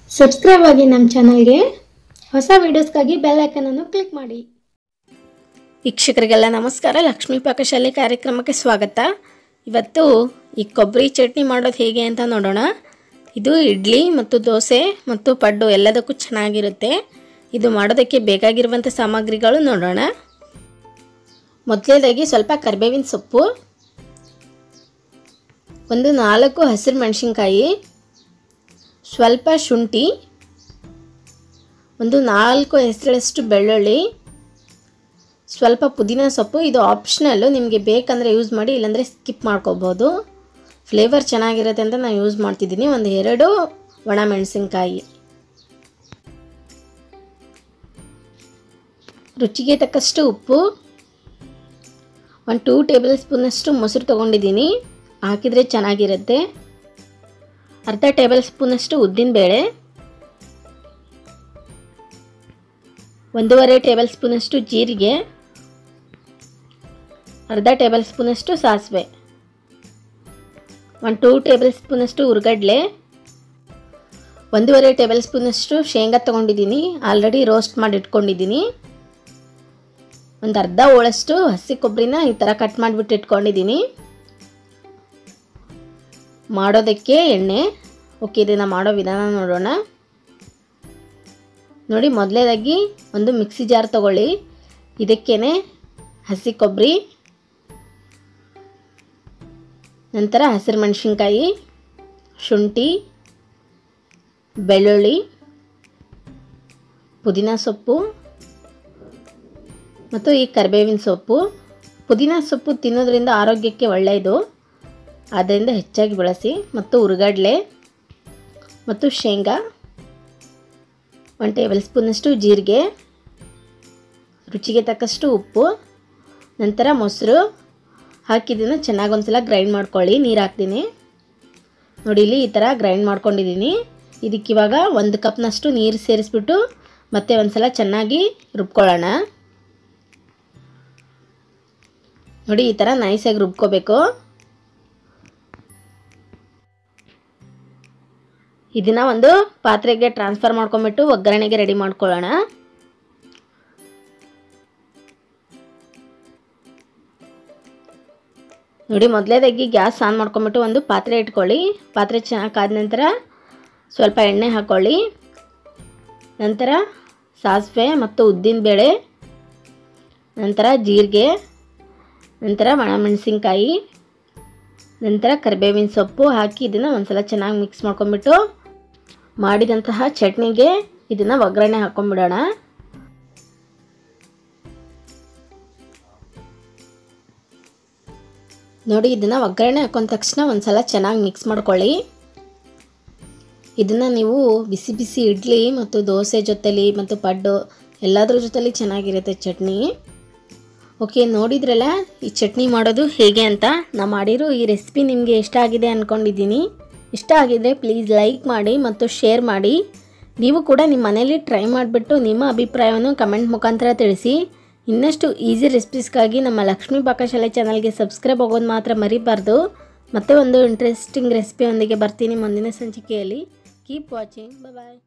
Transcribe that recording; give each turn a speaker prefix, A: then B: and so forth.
A: subscribe ಆಗಿ ನಮ್ಮ ಚಾನಲ್ಗೆ ಹೊಸ ವಿಡಿಯೋಸ್ಗಾಗಿ ಬೆಲ್ ಐಕನನ್ನು ಕ್ಲಿಕ್ ಮಾಡಿ
B: ವೀಕ್ಷಕರಿಗೆಲ್ಲ ನಮಸ್ಕಾರ ಲಕ್ಷ್ಮೀ ಪಾಕಶಾಲೆ ಕಾರ್ಯಕ್ರಮಕ್ಕೆ ಸ್ವಾಗತ ಇವತ್ತು ಈ ಕೊಬ್ಬರಿ ಚಟ್ನಿ ಮಾಡೋದು ಹೇಗೆ ಅಂತ ನೋಡೋಣ ಇದು ಇಡ್ಲಿ ಮತ್ತು ದೋಸೆ ಮತ್ತು ಪಡ್ಡು ಎಲ್ಲದಕ್ಕೂ ಚೆನ್ನಾಗಿರುತ್ತೆ ಇದು ಮಾಡೋದಕ್ಕೆ ಬೇಕಾಗಿರುವಂಥ ಸಾಮಗ್ರಿಗಳು ನೋಡೋಣ ಮೊದಲನೇದಾಗಿ ಸ್ವಲ್ಪ ಕರಿಬೇವಿನ ಸೊಪ್ಪು ಒಂದು ನಾಲ್ಕು ಹಸಿರು ಮೆಣಸಿನ್ಕಾಯಿ ಸ್ವಲ್ಪ ಶುಂಠಿ ಒಂದು ನಾಲ್ಕು ಹೆಸರಷ್ಟು ಬೆಳ್ಳುಳ್ಳಿ ಸ್ವಲ್ಪ ಪುದೀನ ಸೊಪ್ಪು ಇದು ಆಪ್ಷನಲ್ಲು ನಿಮಗೆ ಬೇಕಂದರೆ ಯೂಸ್ ಮಾಡಿ ಇಲ್ಲಾಂದರೆ ಸ್ಕಿಪ್ ಮಾಡ್ಕೋಬೋದು ಫ್ಲೇವರ್ ಚೆನ್ನಾಗಿರುತ್ತೆ ಅಂತ ನಾನು ಯೂಸ್ ಮಾಡ್ತಿದ್ದೀನಿ ಒಂದು ಎರಡು ಒಣ ಮೆಣಸಿನ್ಕಾಯಿ ರುಚಿಗೆ ತಕ್ಕಷ್ಟು ಉಪ್ಪು ಒಂದು ಟೂ ಟೇಬಲ್ ಸ್ಪೂನಷ್ಟು ಮೊಸರು ತೊಗೊಂಡಿದ್ದೀನಿ ಹಾಕಿದರೆ ಚೆನ್ನಾಗಿರುತ್ತೆ ಅರ್ಧ ಟೇಬಲ್ ಸ್ಪೂನಷ್ಟು ಉದ್ದಿನಬೇಳೆ ಒಂದೂವರೆ ಟೇಬಲ್ ಸ್ಪೂನಷ್ಟು ಜೀರಿಗೆ ಅರ್ಧ ಟೇಬಲ್ ಸ್ಪೂನಷ್ಟು ಸಾಸಿವೆ ಒಂದು ಟೂ ಟೇಬಲ್ ಸ್ಪೂನಷ್ಟು ಹುರ್ಗಡ್ಲೆ ಒಂದೂವರೆ ಟೇಬಲ್ ಸ್ಪೂನಷ್ಟು ಶೇಂಗಾ ತೊಗೊಂಡಿದ್ದೀನಿ ಆಲ್ರೆಡಿ ರೋಸ್ಟ್ ಮಾಡಿ ಇಟ್ಕೊಂಡಿದ್ದೀನಿ ಒಂದು ಅರ್ಧ ಹೋಳಷ್ಟು ಹಸಿ ಕೊಬ್ಬರಿನ ಈ ಥರ ಕಟ್ ಮಾಡಿಬಿಟ್ಟು ಇಟ್ಕೊಂಡಿದ್ದೀನಿ ಮಾಡೋದಕ್ಕೆ ಎಣ್ಣೆ ಓಕೆ ಇದನ್ನು ಮಾಡೋ ವಿಧಾನ ನೋಡೋಣ ನೋಡಿ ಮೊದಲೇದಾಗಿ ಒಂದು ಮಿಕ್ಸಿ ಜಾರ್ ತಗೊಳ್ಳಿ ಇದಕ್ಕೇ ಹಸಿ ಕೊಬ್ಬರಿ ನಂತರ ಹಸಿರು ಮೆಣಸಿನ್ಕಾಯಿ ಶುಂಠಿ ಬೆಳ್ಳುಳ್ಳಿ ಪುದೀನ ಸೊಪ್ಪು ಮತ್ತು ಈ ಕರಿಬೇವಿನ ಸೊಪ್ಪು ಪುದೀನ ಸೊಪ್ಪು ತಿನ್ನೋದ್ರಿಂದ ಆರೋಗ್ಯಕ್ಕೆ ಒಳ್ಳೆಯದು ಆದ್ದರಿಂದ ಹೆಚ್ಚಾಗಿ ಬಳಸಿ ಮತ್ತು ಹುರುಗಡ್ಲೆ ಮತ್ತು ಶೇಂಗಾ ಒನ್ ಟೇಬಲ್ ಸ್ಪೂನಷ್ಟು ಜೀರಿಗೆ ರುಚಿಗೆ ತಕ್ಕಷ್ಟು ಉಪ್ಪು ನಂತರ ಮೊಸರು ಹಾಕಿದ್ದನ್ನು ಚೆನ್ನಾಗಿ ಒಂದ್ಸಲ ಗ್ರೈಂಡ್ ಮಾಡ್ಕೊಳ್ಳಿ ನೀರು ಹಾಕ್ತೀನಿ ನೋಡಿ ಇಲ್ಲಿ ಈ ಥರ ಗ್ರೈಂಡ್ ಮಾಡ್ಕೊಂಡಿದ್ದೀನಿ ಇದಕ್ಕಿವಾಗ ಒಂದು ಕಪ್ನಷ್ಟು ನೀರು ಸೇರಿಸ್ಬಿಟ್ಟು ಮತ್ತೆ ಒಂದ್ಸಲ ಚೆನ್ನಾಗಿ ರುಬ್ಕೊಳ್ಳೋಣ ನೋಡಿ ಈ ಥರ ನೈಸಾಗಿ ರುಬ್ಕೋಬೇಕು ಇದನ್ನು ಒಂದು ಪಾತ್ರೆಗೆ ಟ್ರಾನ್ಸ್ಫರ್ ಮಾಡ್ಕೊಂಬಿಟ್ಟು ಒಗ್ಗರಣೆಗೆ ರೆಡಿ ಮಾಡ್ಕೊಳ್ಳೋಣ ನೋಡಿ ಮೊದಲೇದಾಗಿ ಗ್ಯಾಸ್ ಆನ್ ಮಾಡ್ಕೊಂಬಿಟ್ಟು ಒಂದು ಪಾತ್ರೆ ಇಟ್ಕೊಳ್ಳಿ ಪಾತ್ರೆ ಚೆನ್ನಾಗಿ ಕಾದ ನಂತರ ಸ್ವಲ್ಪ ಎಣ್ಣೆ ಹಾಕ್ಕೊಳ್ಳಿ ನಂತರ ಸಾಸಿವೆ ಮತ್ತು ಉದ್ದಿನಬೇಳೆ ನಂತರ ಜೀರಿಗೆ ನಂತರ ಒಣಮೆಣಸಿನ್ಕಾಯಿ ನಂತರ ಕರಿಬೇವಿನ ಸೊಪ್ಪು ಹಾಕಿ ಇದನ್ನು ಒಂದ್ಸಲ ಚೆನ್ನಾಗಿ ಮಿಕ್ಸ್ ಮಾಡ್ಕೊಂಬಿಟ್ಟು ಮಾಡಿದಂತಹ ಚಟ್ನಿಗೆ ಇದನ್ನು ಒಗ್ಗರಣೆ ಹಾಕ್ಕೊಂಬಿಡೋಣ ನೋಡಿ ಇದನ್ನು ಒಗ್ಗರಣೆ ಹಾಕೊಂಡ ತಕ್ಷಣ ಒಂದ್ಸಲ ಚೆನ್ನಾಗಿ ಮಿಕ್ಸ್ ಮಾಡ್ಕೊಳ್ಳಿ ಇದನ್ನು ನೀವು ಬಿಸಿ ಬಿಸಿ ಇಡ್ಲಿ ಮತ್ತು ದೋಸೆ ಜೊತೆಲಿ ಮತ್ತು ಪಡ್ಡು ಎಲ್ಲದ್ರ ಜೊತೆಲಿ ಚೆನ್ನಾಗಿರುತ್ತೆ ಚಟ್ನಿ ಓಕೆ ನೋಡಿದ್ರಲ್ಲ ಈ ಚಟ್ನಿ ಮಾಡೋದು ಹೇಗೆ ಅಂತ ನಾ ಮಾಡಿರೋ ಈ ರೆಸಿಪಿ ನಿಮಗೆ ಇಷ್ಟ ಆಗಿದೆ ಅಂದ್ಕೊಂಡಿದ್ದೀನಿ ಇಷ್ಟ ಆಗಿದ್ರೆ ಪ್ಲೀಸ್ ಲೈಕ್ ಮಾಡಿ ಮತ್ತು ಶೇರ್ ಮಾಡಿ ನೀವು ಕೂಡ ನಿಮ್ಮ ಮನೇಲಿ ಟ್ರೈ ಮಾಡಿಬಿಟ್ಟು ನಿಮ್ಮ ಅಭಿಪ್ರಾಯವನ್ನು ಕಮೆಂಟ್ ಮುಖಾಂತರ ತಿಳಿಸಿ ಇನ್ನಷ್ಟು ಈಸಿ ರೆಸಿಪೀಸ್ಗಾಗಿ ನಮ್ಮ ಲಕ್ಷ್ಮೀ ಪಾಕಶಾಲೆ ಚಾನಲ್ಗೆ ಸಬ್ಸ್ಕ್ರೈಬ್ ಆಗೋದು ಮಾತ್ರ ಮರಿಬಾರ್ದು ಮತ್ತೆ ಒಂದು ಇಂಟ್ರೆಸ್ಟಿಂಗ್ ರೆಸಿಪಿಯೊಂದಿಗೆ ಬರ್ತೀನಿ ಮುಂದಿನ ಸಂಚಿಕೆಯಲ್ಲಿ ಕೀಪ್ ವಾಚಿಂಗ್ ಬಾಯ್